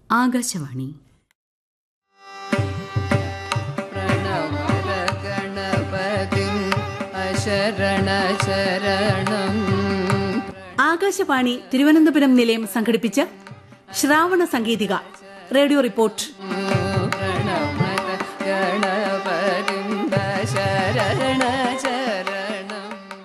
ആകാശവാണി പ്രണവരഗണപതിം അശരണശരണം ആകാശവാണി തിരുവനന്തപുരം നിലയം സംഘടിപ്പിച്ച Shravana Sangeethika radio report പ്രണവരഗണപതിം ശരണശരണം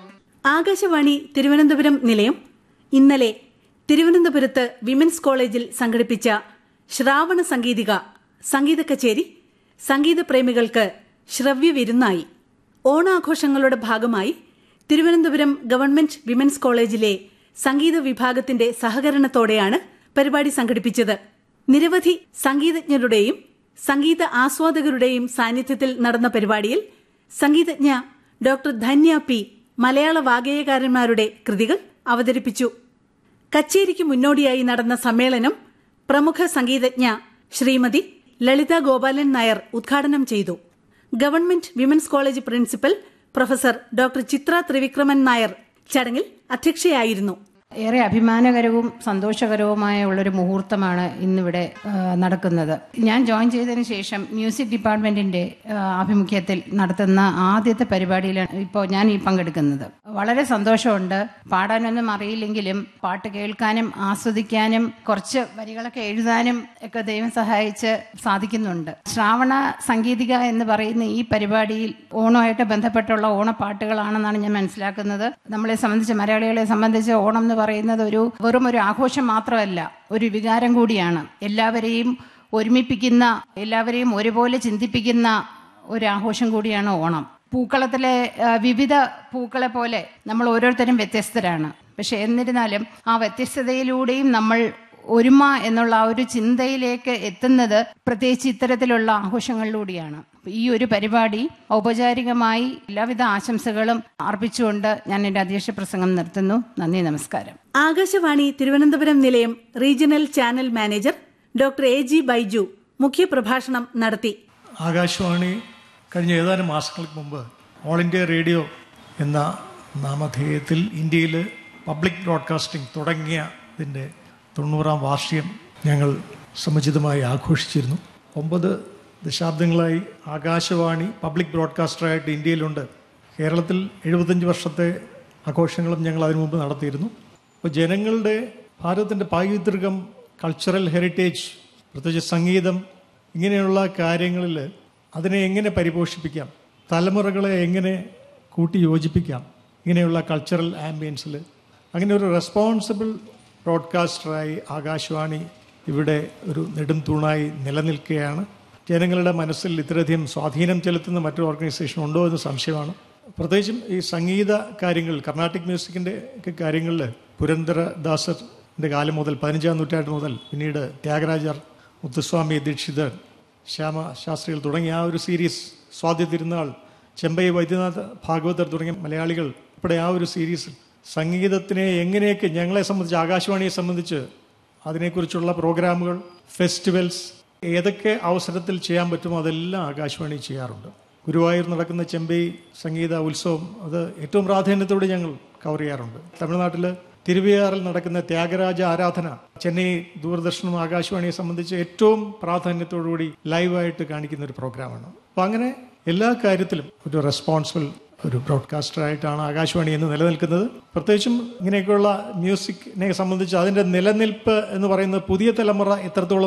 ആകാശവാണി തിരുവനന്തപുരം നിലയം ഇന്നലെ തിരുവനന്തപുരത്ത് വിമൻസ് കോളേജിൽ സംഘടിപ്പിച്ച ശ്രാവണ സംഗീതിക സംഗീത കച്ചേരി സംഗീത പ്രേമികൾക്ക് ശ്രവ്യ വിരുന്നായി ഓണാഘോഷങ്ങളുടെ ഭാഗമായി തിരുവനന്തപുരം ഗവൺമെന്റ് വിമൻസ് കോളേജിലെ സംഗീത വിഭാഗത്തിന്റെ സഹകരണത്തോടെയാണ് പരിപാടി സംഘടിപ്പിച്ചത് നിരവധി സംഗീതജ്ഞരുടെയും സംഗീത ആസ്വാദകരുടെയും സാന്നിധ്യത്തിൽ നടന്ന പരിപാടിയിൽ സംഗീതജ്ഞ ഡോക്ടർ ധന്യ പി മലയാള വാഗേയകാരന്മാരുടെ കൃതികൾ അവതരിപ്പിച്ചു കച്ചേരിക്ക് മുന്നോടിയായി നടന്ന സമ്മേളനം പ്രമുഖ സംഗീതജ്ഞ ശ്രീമതി ലളിത ഗോപാലൻ നായർ ഉദ്ഘാടനം ചെയ്തു government women's college principal professor doctor Chithra Thrivikraman Nair ചടങ്ങിൽ അധ്യക്ഷയായിരുന്നു ഏറെ അഭിമാനകരവും സന്തോഷകരവുമായ ഉള്ളൊരു മുഹൂർത്തമാണ് ഇന്നിവിടെ ആ, നടക്കുന്നത് ഞാൻ ജോയിൻ ചെയ്തതിന് ശേഷം മ്യൂസിക് ഡിപ്പാർട്ട്മെന്റിന്റെ ആ, ആഭിമുഖ്യത്തിൽ നടത്തുന്ന ആദ്യത്തെ പരിപാടിയിലാണ് ഇപ്പോൾ ഞാൻ ഈ പങ്കെടുക്കുന്നത് വളരെ സന്തോഷമുണ്ട് പാടാനൊന്നും അറിയില്ലെങ്കിലും പാട്ട് കേൾക്കാനും ആസ്വദിക്കാനും കുറച്ച് വരികളൊക്കെ എഴുതാനും ഒക്കെ ദൈവം സഹായിച്ച് സാധിക്കുന്നുണ്ട് ശ്രാവണ സംഗീതിക എന്ന് പറയുന്ന ഈ പരിപാടിയിൽ ഓണമായിട്ട് ബന്ധപ്പെട്ടുള്ള ഓണപ്പാട്ടുകളാണെന്നാണ് ഞാൻ മനസ്സിലാക്കുന്നത് നമ്മളെ സംബന്ധിച്ച് മലയാളികളെ സംബന്ധിച്ച് ഓണം എന്ന് പറയുന്നത് ഒരു വെറും ഒരു ആഘോഷം മാത്രമല്ല ഒരു വികാരം കൂടിയാണ് എല്ലാവരെയും ഒരുമിപ്പിക്കുന്ന എല്ലാവരെയും ഒരുപോലെ ചിന്തിപ്പിക്കുന്ന ഒരു ആഘോഷം കൂടിയാണ് ഓണം പൂക്കളത്തിലെ ആ, വിവിധ പൂക്കളെ പോലെ നമ്മൾ ഓരോരുത്തരും വ്യത്യസ്തരാണ് പക്ഷെ എന്നിരുന്നാലും ആ വ്യത്യസ്തതയിലൂടെയും നമ്മൾ ഒരുമ എന്നുള്ള ആ ഒരു ചിന്തയിലേക്ക് എത്തുന്നത് പ്രത്യേകിച്ച് ഇത്തരത്തിലുള്ള ആഘോഷങ്ങളിലൂടെയാണ് ഈ ഒരു പരിപാടി ഔപചാരികമായി എല്ലാവിധ ആശംസകളും അർപ്പിച്ചുകൊണ്ട് ഞാൻ എൻ്റെ അധ്യക്ഷ പ്രസംഗം നിർത്തുന്നു നന്ദി നമസ്കാരം ആകാശവാണി തിരുവനന്തപുരം നിലയം regional channel manager doctor A G Baiju മുഖ്യപ്രഭാഷണം നടത്തി ആകാശവാണി കഴിഞ്ഞ ഏതാനും മാസങ്ങൾക്ക് മുമ്പ് ഓൾ ഇന്ത്യ റേഡിയോ എന്ന നാമധേയത്തിൽ ഇന്ത്യയിൽ പബ്ലിക് ബ്രോഡ്കാസ്റ്റിംഗ് തുടങ്ങിയതിൻ്റെ തൊണ്ണൂറാം വാർഷികം ഞങ്ങൾ സമുചിതമായി ആഘോഷിച്ചിരുന്നു ഒമ്പത് ദശാബ്ദങ്ങളായി ആകാശവാണി പബ്ലിക് ബ്രോഡ്കാസ്റ്ററായിട്ട് ഇന്ത്യയിലുണ്ട് കേരളത്തിൽ എഴുപത്തഞ്ച് വർഷത്തെ ആഘോഷങ്ങളും ഞങ്ങൾ അതിനു മുമ്പ് നടത്തിയിരുന്നു അപ്പോൾ ജനങ്ങളുടെ ഭാരതത്തിൻ്റെ പൈതൃകം കൾച്ചറൽ ഹെറിറ്റേജ് പ്രത്യേകിച്ച് സംഗീതം ഇങ്ങനെയുള്ള കാര്യങ്ങളിൽ അതിനെ എങ്ങനെ പരിപോഷിപ്പിക്കാം തലമുറകളെ എങ്ങനെ കൂട്ടി യോജിപ്പിക്കാം ഇങ്ങനെയുള്ള കൾച്ചറൽ ആംബിയൻസിൽ അങ്ങനെ ഒരു റെസ്പോൺസിബിൾ ബ്രോഡ്കാസ്റ്ററായി ആകാശവാണി ഇവിടെ ഒരു നെടും തൂണായി നിലനിൽക്കുകയാണ് ജനങ്ങളുടെ മനസ്സിൽ ഇത്രയധികം സ്വാധീനം ചെലുത്തുന്ന മറ്റൊരു ഓർഗനൈസേഷൻ ഉണ്ടോ എന്ന് സംശയമാണ് പ്രത്യേകിച്ചും ഈ സംഗീത കാര്യങ്ങൾ കർണാട്ടിക് മ്യൂസിക്കിൻ്റെ ഒക്കെ കാര്യങ്ങളിൽ പുരന്ദരദാസറിൻ്റെ കാലം മുതൽ പതിനഞ്ചാം നൂറ്റാണ്ട് മുതൽ പിന്നീട് ത്യാഗരാജർ മുത്തുസ്വാമി ദീക്ഷിതർ ശ്യാമ ശാസ്ത്രികൾ തുടങ്ങിയ ആ ഒരു സീരീസ് സ്വാതി തിരുനാൾ ചെമ്പൈ വൈദ്യനാഥ് ഭാഗവതർ തുടങ്ങിയ മലയാളികൾ ഉൾപ്പെടെ ആ ഒരു സീരീസിൽ സംഗീതത്തിനെ എങ്ങനെയൊക്കെ ഞങ്ങളെ സംബന്ധിച്ച് ആകാശവാണിയെ സംബന്ധിച്ച് അതിനെക്കുറിച്ചുള്ള പ്രോഗ്രാമുകൾ ഫെസ്റ്റിവൽസ് ഏതൊക്കെ അവസരത്തിൽ ചെയ്യാൻ പറ്റുമോ അതെല്ലാം ആകാശവാണി ചെയ്യാറുണ്ട് ഗുരുവായൂർ നടക്കുന്ന ചെമ്പൈ സംഗീത ഉത്സവം അത് ഏറ്റവും പ്രാധാന്യത്തോടെ ഞങ്ങൾ കവർ ചെയ്യാറുണ്ട് തമിഴ്നാട്ടിൽ തിരുവിയാറിൽ നടക്കുന്ന ത്യാഗരാജ ആരാധന ചെന്നൈ ദൂരദർശനും ആകാശവാണിയെ സംബന്ധിച്ച് ഏറ്റവും പ്രാധാന്യത്തോടുകൂടി ലൈവായിട്ട് കാണിക്കുന്ന ഒരു പ്രോഗ്രാമാണ് അപ്പോൾ അങ്ങനെ എല്ലാ കാര്യത്തിലും ഒരു റെസ്പോൺസിബിൾ ഒരു ബ്രോഡ്കാസ്റ്ററായിട്ടാണ് ആകാശവാണി എന്ന് നിലനിൽക്കുന്നത് പ്രത്യേകിച്ചും ഇങ്ങനെയൊക്കെയുള്ള മ്യൂസിക്കിനെ സംബന്ധിച്ച് അതിൻ്റെ നിലനിൽപ്പ് എന്ന് പറയുന്നത് പുതിയ തലമുറ എത്രത്തോളം